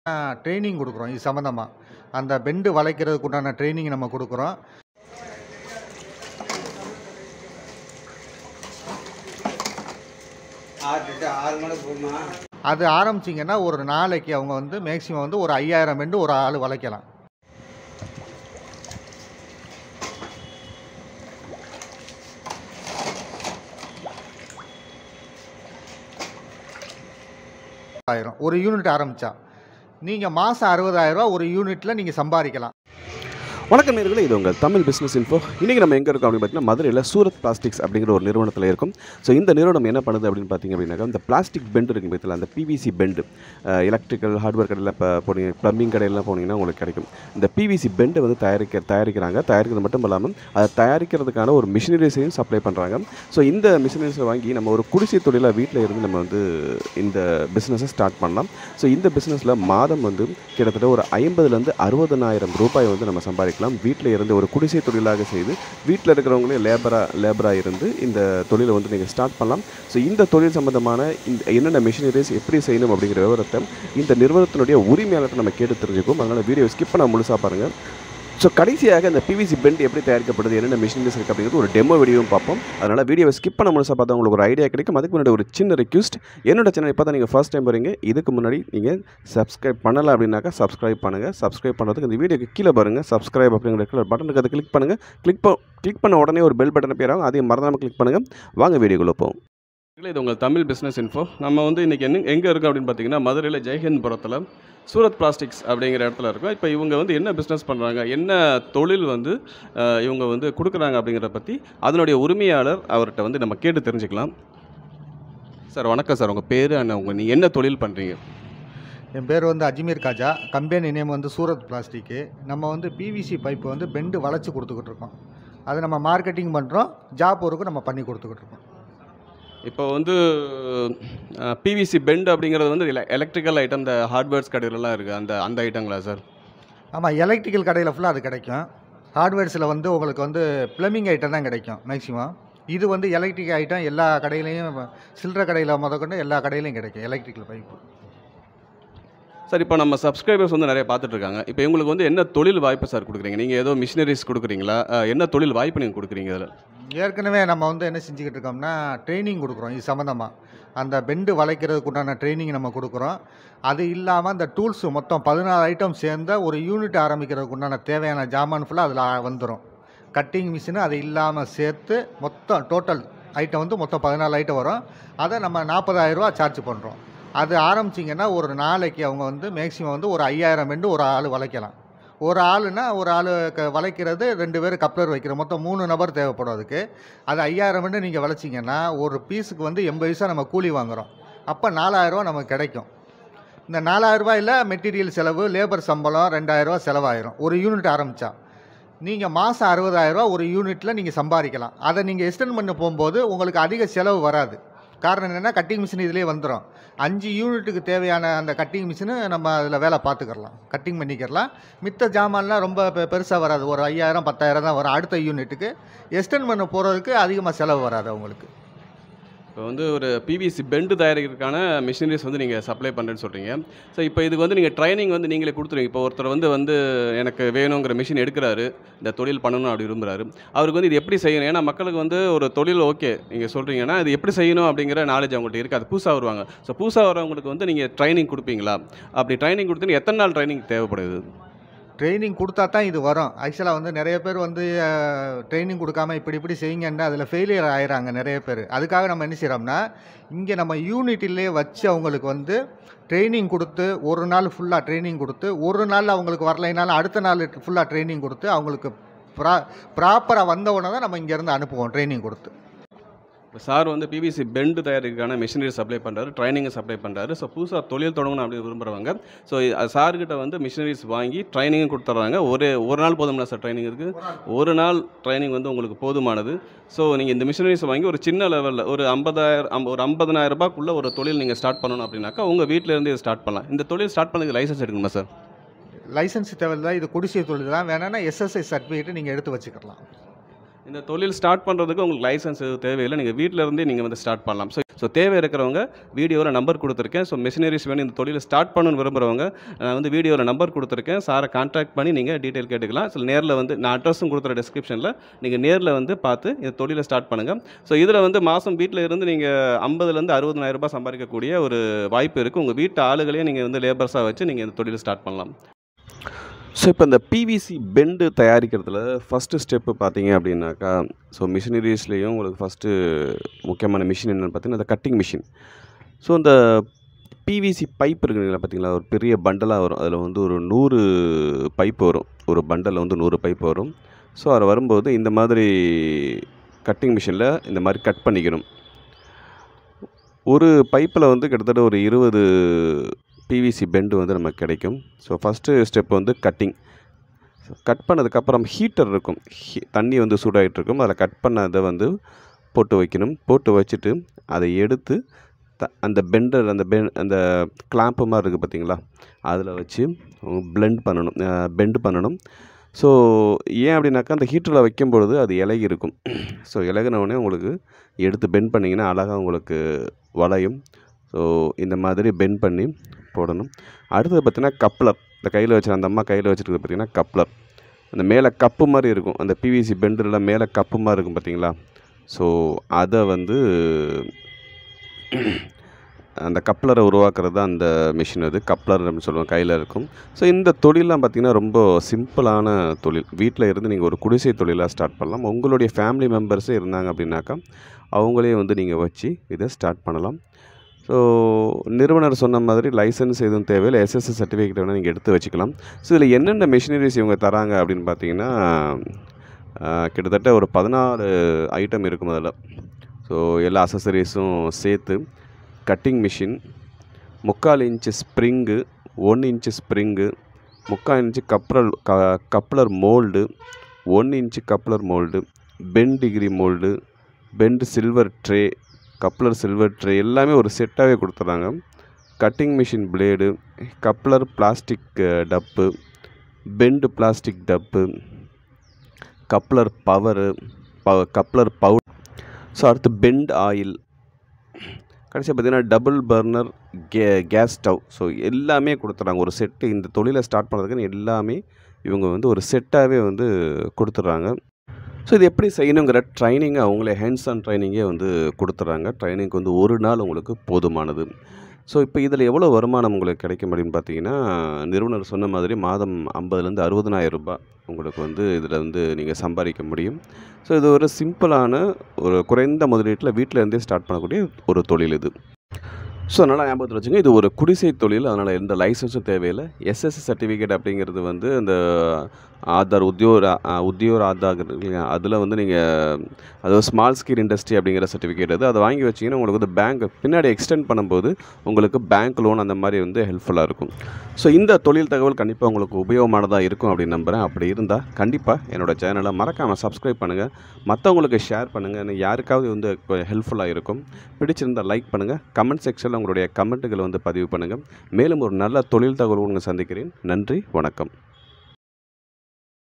training கொடுக்குறோம் இது சம்மந்தமாக அந்த பெண்டு வளைக்கிறதுக்கு உண்டான ட்ரைனிங் நம்ம கொடுக்குறோம் ஆறு to ஆறு மணி போகுமா அது ஆரம்பிச்சிங்கன்னா ஒரு நாளைக்கு அவங்க வந்து மேக்ஸிமம் வந்து ஒரு ஐயாயிரம் பெண்டு ஒரு ஆள் வளைக்கலாம் ஆயிரம் ஒரு யூனிட் ஆரம்பித்தா நீங்கள் மாதம் அறுபதாயிரரூவா ஒரு யூனிட்டில் நீங்கள் சம்பாதிக்கலாம் வணக்கம் நேர்களே இது உங்கள் தமிழ் பிஸ்னஸ் இன்ஃபோ இன்றைக்கி நம்ம எங்கே இருக்கோம் அப்படின்னு பார்த்தீங்கன்னா மதுரையில் சூரத் பிளாஸ்டிக்ஸ் அப்படிங்கிற ஒரு நிறுவனத்தில் இருக்கும் ஸோ இந்த நிறுவனம் என்ன பண்ணுது அப்படின்னு பார்த்தீங்க அப்படின்னாக்கா இந்த பிளாஸ்டிக் பெண்ட் இருக்கு பார்த்தீங்களா அந்த பிவிசி பெண்டு எலக்ட்ரிக்கல் ஹார்ட்வேர் கடையில் இப்போ போனீங்க ப்ளம்பிங் கடையிலாம் போனீங்கன்னா உங்களுக்கு கிடைக்கும் இந்த பிவிசி பெண்டை வந்து தயாரிக்க தயாரிக்கிறாங்க தயாரிக்கிறது மட்டும் இல்லாமல் அதை தயாரிக்கிறதுக்கான ஒரு மிஷினரிஸையும் சப்ளை பண்ணுறாங்க ஸோ இந்த மிஷினரிஸை வாங்கி நம்ம ஒரு குடிசை தொழிலாக வீட்டில் இருந்து நம்ம வந்து இந்த பிஸ்னஸை ஸ்டார்ட் பண்ணலாம் ஸோ இந்த பிஸ்னஸில் மாதம் வந்து கிட்டத்தட்ட ஒரு ஐம்பதுலேருந்து அறுபதனாயிரம் ரூபாய் வந்து நம்ம சம்பாதிக்கலாம் வீட்டில் இருந்து ஒரு குடிசை தொழிலாக செய்து வீட்டில் இருக்கிறவங்களே லேபராக லேபராக இருந்து இந்த தொழிலை வந்து நீங்கள் ஸ்டார்ட் பண்ணலாம் ஸோ இந்த தொழில் சம்மந்தமான இந்த என்னென்ன மிஷினரிஸ் எப்படி செய்யணும் அப்படிங்கிற விவரத்தை இந்த நிறுவனத்தினுடைய உரிமையாளர்கிட்ட நம்ம கேட்டு தெரிஞ்சுக்கும் அதனால் வீடியோ ஸ்கிப் பண்ண முழுசாக பாருங்கள் ஸோ கடைசியாக இந்த பிவிசி பெண்ட் எப்படி தயாரிக்கப்படுது என்னென்ன மிஷினரிஸ் இருக்குது அப்படிங்கிறது ஒரு டெமோ வீடியோவும் பார்ப்போம் அதனால் வீடியோவை ஸ்கிப் பண்ண முழுசாக பார்த்தா உங்களுக்கு ஒரு ஐடியா கிடைக்கும் அதுக்கு முன்னாடி ஒரு சின்ன ரெக்யூஸ்ட் என்னோட சேனல் இப்போ தான் நீங்கள் ஃபஸ்ட் டைம் வரீங்க இதுக்கு முன்னாடி நீங்கள் சப்ஸ்கிரைப் பண்ணலை அப்படின்னாக்கா சப்ஸ்கிரைப் பண்ணுங்கள் சப்ஸ்கிரைப் பண்ணுறதுக்கு இந்த வீடியோக்கு கீழே பாருங்கள் சப்ஸ்கிரைப் அப்படிங்கிற பட்டனுக்கு அதை கிளிக் பண்ணுங்கள் கிளிக் ப கிளிக் பண்ண உடனே ஒரு பெல் பட்டன் பேர் ஆகும் அதையும் மறந்தாமல் கிளிக் பண்ணுங்கள் வாங்க வீடியோக்குள்ளே போவோம் இது உங்கள் தமிழ் பிஸ்னஸ் இன்ஃபோ நம்ம வந்து இன்றைக்கி என்ன எங்கே இருக்கோம் அப்படின்னு பார்த்தீங்கன்னா மதுரையில் ஜெய்ஹிந்த்புரத்தில் சூரத் பிளாஸ்டிக்ஸ் அப்படிங்கிற இடத்துல இருக்கோம் இப்போ இவங்க வந்து என்ன பிஸ்னஸ் பண்ணுறாங்க என்ன தொழில் வந்து அஹ், இவங்க வந்து கொடுக்குறாங்க அப்படிங்கிறத பற்றி அதனுடைய உரிமையாளர் அவர்கிட்ட வந்து நம்ம கேட்டு தெரிஞ்சுக்கலாம் சார் வணக்கம் சார் உங்கள் பேர் அண்ணா உங்கள் நீங்கள் என்ன தொழில் பண்ணுறீங்க என் பேர் வந்து அஜ்மீர் காஜா கம்பெனி நேம் வந்து சூரத் பிளாஸ்டிக்கு நம்ம வந்து பிவிசி பைப்பு வந்து பெண்டு வளைச்சி கொடுத்துக்கிட்டு இருக்கோம் அதை நம்ம மார்க்கெட்டிங் பண்ணுறோம் ஜாப் ஒர்க்கும் நம்ம பண்ணி கொடுத்துக்கிட்டு இருக்கோம் இப்போ வந்து பிவிசி பெண்ட் அப்படிங்கிறது வந்து எலக்ட்ரிக்கல் ஐட்டம் இந்த ஹார்ட்வேர்ஸ் கடையிலலாம் இருக்குது அந்த அந்த ஐட்டங்களா சார் ஆமாம் எலக்ட்ரிக்கல் கடையில் ஃபுல்லாக அது கிடைக்கும் ஹார்ட்வேர்ஸில் வந்து உங்களுக்கு வந்து ப்ளம்பிங் ஐட்டம் தான் கிடைக்கும் மேக்ஸிமம் இது வந்து எலக்ட்ரிக் ஐட்டம் எல்லா கடையிலையும் சில்லற கடையில் முதற்கொண்டு எல்லா கடையிலையும் கிடைக்கும் எலக்ட்ரிக்கல் பைப்பு சார் இப்போ நம்ம சப்ஸ்கிரைபர்ஸ் வந்து நிறைய பார்த்துட்டு இருக்காங்க இப்போ இவங்களுக்கு வந்து என்ன தொழில் வாய்ப்பு சார் கொடுக்குறீங்க நீங்கள் ஏதோ மிஷினரிஸ் கொடுக்குறீங்களா அஹ், என்ன தொழில் வாய்ப்பு நீங்கள் கொடுக்குறீங்க அதில் ஏற்கனவே நம்ம வந்து என்ன செஞ்சுக்கிட்டு இருக்கோம்னா ட்ரைனிங் கொடுக்குறோம் இது சம்மந்தமாக அந்த பெண்டு வளைக்கிறதுக்கு உண்டான ட்ரைனிங் நம்ம கொடுக்குறோம் அது இல்லாமல் அந்த டூல்ஸ் மொத்தம் பதினாறு ஐட்டம் சேர்ந்த ஒரு யூனிட் ஆரம்பிக்கிறதுக்கு உண்டான தேவையான ஜாமான் ஃபுல்லாக அதில் வந்துடும் கட்டிங் மிஷினு அது இல்லாமல் சேர்த்து மொத்தம் டோட்டல் ஐட்டம் வந்து மொத்தம் பதினாலு ஐட்டம் வரும் அதை நம்ம நாற்பதாயிரரூவா சார்ஜ் பண்ணுறோம் அது ஆரம்பிச்சிங்கன்னா ஒரு நாளைக்கு அவங்க வந்து மேக்ஸிமம் வந்து ஒரு ஐயாயிரம் பெண்டு ஒரு ஆள் வளைக்கலாம் ஒரு ஆளுனா ஒரு ஆள் க வளைக்கிறது ரெண்டு பேர் கப்ளர் வைக்கிற மொத்தம் மூணு நபர் தேவைப்படும் அதுக்கு அது ஐயாயிரம் பெண்டு நீங்கள் வளைச்சிங்கன்னா ஒரு பீஸுக்கு வந்து எண்பது பைசா நம்ம கூலி வாங்குகிறோம் அப்போ நாலாயிரரூவா நமக்கு கிடைக்கும் இந்த நாலாயிரரூபாயில் மெட்டீரியல் செலவு லேபர் சம்பளம் ரெண்டாயிரரூவா செலவாயிரும் ஒரு யூனிட் ஆரம்பித்தா நீங்கள் மாதம் அறுபதாயிரரூவா ஒரு யூனிட்டில் நீங்கள் சம்பாதிக்கலாம் அதை நீங்கள் எக்ஸ்டெண்ட் பண்ண போகும்போது உங்களுக்கு அதிக செலவு வராது காரணம் என்னென்னா கட்டிங் மிஷின் இதிலே வந்துடும் அஞ்சு யூனிட்டுக்கு தேவையான அந்த கட்டிங் மிஷினு நம்ம அதில் வேலை பார்த்துக்கிறலாம் கட்டிங் பண்ணிக்கிறலாம் மித்த ஜாமான்லாம் ரொம்ப பெ பெருசாக வராது ஒரு ஐயாயிரம் பத்தாயிரம் தான் வரும் அடுத்த யூனிட்டுக்கு எக்ஸ்டெண்ட் பண்ண போகிறதுக்கு அதிகமாக செலவு வராது அவங்களுக்கு இப்போ வந்து ஒரு பிவிசி பெண்டு தயாரிக்கிறதுக்கான மிஷினரிஸ் வந்து நீங்கள் சப்ளை பண்ணுறேன்னு சொல்கிறீங்க ஸோ இப்போ இதுக்கு வந்து நீங்கள் ட்ரைனிங் வந்து நீங்களே கொடுத்துருவீங்க இப்போ ஒருத்தர் வந்து வந்து எனக்கு வேணுங்கிற மிஷின் எடுக்கிறாரு இந்த தொழில் பண்ணணும் அப்படி விரும்புகிறாரு அவருக்கு வந்து இது எப்படி செய்யணும் ஏன்னா மக்களுக்கு வந்து ஒரு தொழில் ஓகே நீங்கள் சொல்கிறீங்கன்னா இது எப்படி செய்யணும் அப்படிங்கிற நாலேஜ் அவங்கள்ட்ட இருக்குது அது புதுசாக வருவாங்க ஸோ புதுசாக வரவங்களுக்கு வந்து நீங்கள் ட்ரைனிங் கொடுப்பீங்களா அப்படி ட்ரைனிங் கொடுத்து எத்தனை நாள் ட்ரைனிங் தேவைப்படுது ட்ரைனிங் கொடுத்தா தான் இது வரும் ஆக்சுவலாக வந்து நிறைய பேர் வந்து ட்ரைனிங் கொடுக்காம இப்படி இப்படி செய்யுங்கன்னா அதில் ஃபெயிலியர் ஆயிடுறாங்க நிறைய பேர் அதுக்காக நம்ம என்ன செய்கிறோம்னா இங்கே நம்ம யூனிட்டிலே வச்சு அவங்களுக்கு வந்து ட்ரைனிங் கொடுத்து ஒரு நாள் ஃபுல்லாக ட்ரைனிங் கொடுத்து ஒரு நாள் அவங்களுக்கு வரலைனாலும் அடுத்த நாள் ஃபுல்லாக ட்ரைனிங் கொடுத்து அவங்களுக்கு ப்ரா ப்ராப்பராக வந்த உடனே தான் நம்ம இங்கேருந்து அனுப்புவோம் ட்ரைனிங் கொடுத்து இப்போ சார் வந்து பிவிசி பெண்டு தயாரிக்கிறதுக்கான மிஷினரி சப்ளை பண்ணுறாரு ட்ரைனிங்கை சப்ளை பண்ணுறாரு ஸோ புதுசாக தொழில் தொடங்கணும் அப்படி விரும்புகிறவங்க ஸோ சார்கிட்ட வந்து மிஷினரிஸ் வாங்கி ட்ரைனிங்கும் கொடுத்துட்றாங்க ஒரு ஒரு நாள் போதும்னா சார் ட்ரைனிங் இருக்குது ஒரு நாள் ட்ரைனிங் வந்து உங்களுக்கு போதுமானது ஸோ நீங்கள் இந்த மிஷினரிஸ் வாங்கி ஒரு சின்ன லெவலில் ஒரு ஐம்பதாயிரம் ஒரு ஐம்பதனாயிரம் ரூபாய்க்குள்ள ஒரு தொழில் நீங்கள் ஸ்டார்ட் பண்ணணும் அப்படின்னாக்கா உங்கள் வீட்டிலேருந்து இதை ஸ்டார்ட் பண்ணலாம் இந்த தொழில் ஸ்டார்ட் பண்ணதுக்கு லைசன்ஸ் எடுக்கணுமா சார் லைசன்ஸ் தேவையில்லை இது குடிசை தொழில் தான் வேணும்னா எஸ்எஸ்ஐ சர்டிஃபிகேட் நீங்கள் எடுத்து வச்சுக்கலாம் இந்த தொழில் ஸ்டார்ட் பண்ணுறதுக்கு உங்களுக்கு லைசன்ஸ் எதுவும் தேவையில்லை நீங்கள் வீட்டில் இருந்தே நீங்கள் வந்து ஸ்டார்ட் பண்ணலாம் ஸோ ஸோ தேவை இருக்கிறவங்க வீடியோவில் நம்பர் கொடுத்துருக்கேன் ஸோ மிஷினரிஸ் வேணும் இந்த தொழிலை ஸ்டார்ட் பண்ணணும்னு விரும்புகிறவங்க நான் வந்து வீடியோவில் நம்பர் கொடுத்துருக்கேன் சாரை கான்டாக்ட் பண்ணி நீங்கள் டீட்டெயில் கேட்டுக்கலாம் ஸோ நேரில் வந்து நான் அட்ரஸும் கொடுத்துற டிஸ்கிரிப்ஷனில் நீங்கள் நேரில் வந்து பார்த்து இந்த தொழிலை ஸ்டார்ட் பண்ணுங்கள் ஸோ இதில் வந்து மாதம் வீட்டில் இருந்து நீங்கள் ஐம்பதுலேருந்து அறுபதாயிரம் ரூபாய் சம்பாதிக்கக்கூடிய ஒரு வாய்ப்பு இருக்குது உங்கள் வீட்டு ஆளுகளையே நீங்கள் வந்து லேபர்ஸாக வச்சு நீங்கள் இந்த தொழிலை ஸ்டார்ட் பண்ணலாம் ஸோ இப்போ இந்த பிவிசி பெண்டு தயாரிக்கிறதுல ஃபஸ்ட்டு ஸ்டெப்பு பார்த்தீங்க அப்படின்னாக்கா ஸோ மிஷினரிஸ்லேயும் உங்களுக்கு ஃபஸ்ட்டு முக்கியமான மிஷின் என்னென்னு பார்த்தீங்கன்னா இந்த கட்டிங் மிஷின் ஸோ இந்த பிவிசி பைப் இருக்குங்களா பார்த்தீங்களா ஒரு பெரிய பண்டலாக வரும் அதில் வந்து ஒரு நூறு பைப் வரும் ஒரு பண்டலில் வந்து நூறு பைப் வரும் ஸோ அது வரும்போது இந்த மாதிரி கட்டிங் மிஷினில் இந்த மாதிரி கட் பண்ணிக்கணும் ஒரு பைப்பில் வந்து கிட்டத்தட்ட ஒரு இருபது பிவிசி பெண்டு வந்து நமக்கு கிடைக்கும் ஸோ ஃபஸ்ட்டு ஸ்டெப் வந்து கட்டிங் கட் பண்ணதுக்கப்புறம் ஹீட்டர் இருக்கும் ஹீ- தண்ணி வந்து சூடாகிட்டு இருக்கும் அதில் கட் பண்ணதை வந்து போட்டு வைக்கணும் போட்டு வச்சுட்டு அதை எடுத்து த அந்த பெண்டர் அந்த பெ அந்த கிளாம்பு மாதிரி இருக்குது பார்த்தீங்களா அதில் வச்சு blend பண்ணணும் பெண்டு பண்ணணும் ஸோ ஏன் அப்படின்னாக்கா அந்த ஹீட்டரில் வைக்கும் பொழுது அது இலகி இருக்கும் ஸோ இலகுனவுடனே உங்களுக்கு எடுத்து பெண்ட் பண்ணிங்கன்னா அழகாக உங்களுக்கு வளையும் ஸோ இந்த மாதிரி பெண்ட் பண்ணி போடணும் அடுத்தது பார்த்தீங்கன்னா கப்ளர் இந்த கையில் வச்சு அந்த அம்மா கையில் வச்சுருக்கிறது பார்த்தீங்கன்னா கப்ளர் அந்த மேலே கப்பு மாதிரி இருக்கும் அந்த பிவிசி பெண்டில் மேலே கப்பு மாதிரி இருக்கும் பார்த்தீங்களா ஸோ அதை வந்து அந்த கப்ளரை உருவாக்குறது தான் அந்த மிஷின் அது கப்ளர் அப்படின்னு சொல்லுவோம் கையில் இருக்கும் ஸோ இந்த தொழிலெலாம் பார்த்திங்கன்னா ரொம்ப சிம்பிளான தொழில் வீட்டில் இருந்து நீங்கள் ஒரு குடிசை தொழிலாக ஸ்டார்ட் பண்ணலாம் உங்களுடைய ஃபேமிலி மெம்பர்ஸே இருந்தாங்க அப்படின்னாக்கா அவங்களே வந்து நீங்கள் வச்சு இதை ஸ்டார்ட் பண்ணலாம் ஸோ நிறுவனர் சொன்ன மாதிரி லைசன்ஸ் எதுவும் தேவையில்லை எஸ்எஸ்எஸ் சர்டிஃபிகேட் வேணால் நீங்கள் எடுத்து வச்சுக்கலாம் ஸோ இதில் என்னென்ன மிஷினரிஸ் இவங்க தராங்க அப்படின்னு பார்த்தீங்கன்னா ஆஹ், கிட்டத்தட்ட ஒரு பதினாறு ஐட்டம் இருக்கும் அதில் ஸோ எல்லா அசசரிஸும் சேர்த்து கட்டிங் மிஷின் முக்கால் inch spring one inch spring முக்கால் இன்ச்சு கப்ளர் க coupler mould one inch coupler mould பென் degree mould bend silver tray coupler silver tray எல்லாமே ஒரு செட்டாகவே கொடுத்துட்றாங்க cutting machine blade coupler plastic tub bend plastic tub coupler power ப coupler பவுட் so அடுத்து பெண்ட் ஆயில் கடைசி பார்த்தீங்கன்னா டபுள் பர்னர் கே கேஸ் ஸ்டவ் ஸோ எல்லாமே கொடுத்துட்றாங்க ஒரு செட்டு இந்த தொழிலை ஸ்டார்ட் பண்ணுறதுக்குன்னு எல்லாமே இவங்க வந்து ஒரு செட்டாகவே வந்து கொடுத்துட்றாங்க ஸோ இது எப்படி செய்யணுங்கிற ட்ரைனிங்கை அவங்களே ஹேண்ட்ஸ் ஆன் ட்ரைனிங்கே வந்து கொடுத்துட்றாங்க ட்ரைனிங்க்கு வந்து ஒரு நாள் உங்களுக்கு போதுமானது ஸோ இப்போ இதில் எவ்வளோ வருமானம் உங்களுக்கு கிடைக்கும் அப்படின்னு பார்த்தீங்கன்னா நிறுவனர் சொன்ன மாதிரி மாதம் ஐம்பதுலேருந்து அறுபதனாயிரம் ரூபாய் உங்களுக்கு வந்து இதில் வந்து நீங்கள் சம்பாதிக்க முடியும் ஸோ இது ஒரு சிம்பிளான ஒரு குறைந்த முதலீட்டில் வீட்டில் இருந்தே ஸ்டார்ட் பண்ணக்கூடிய ஒரு தொழில் இது ஸோ அதனால் ஞாபகத்தில் வச்சுங்க இது ஒரு குடிசை தொழில் அதனால் எந்த லைசன்ஸும் தேவையில்லை எஸ்எஸ்சி சர்டிஃபிகேட் அப்படிங்கிறது வந்து அந்த ஆதார் உத்தியோர் அ- உத்தியோர் ஆதார் அதில் வந்து நீங்கள் அது ஸ்மால் ஸ்கேல் இண்டஸ்ட்ரி அப்படிங்கிற சர்டிஃபிகேட் அது அதை வாங்கி வச்சிங்கன்னா உங்களுக்கு வந்து பேங்க் பின்னாடி எக்ஸ்டெண்ட் பண்ணும்போது உங்களுக்கு பேங்க் லோன் அந்த மாதிரி வந்து ஹெல்ப்ஃபுல்லாக இருக்கும் ஸோ இந்த தொழில் தகவல் கண்டிப்பாக உங்களுக்கு உபயோகமானதாக இருக்கும் அப்படின்னு நம்புகிறேன் அப்படி இருந்தால் கண்டிப்பாக என்னோட சேனலை மறக்காமல் சப்ஸ்கிரைப் பண்ணுங்கள் மற்றவங்களுக்கு ஷேர் பண்ணுங்கள் யாருக்காவது வந்து ஹெல்ப்ஃபுல்லாக இருக்கும் பிடிச்சிருந்தால் லைக் பண்ணுங்கள் கமெண்ட் செக்ஷனில் உங்களுடைய கமெண்ட்டுகளை வந்து பதிவு பண்ணுங்கள் மேலும் ஒரு நல்ல தொழில் தகவல் உங்களுக்கு சந்திக்கிறேன் நன்றி வணக்கம்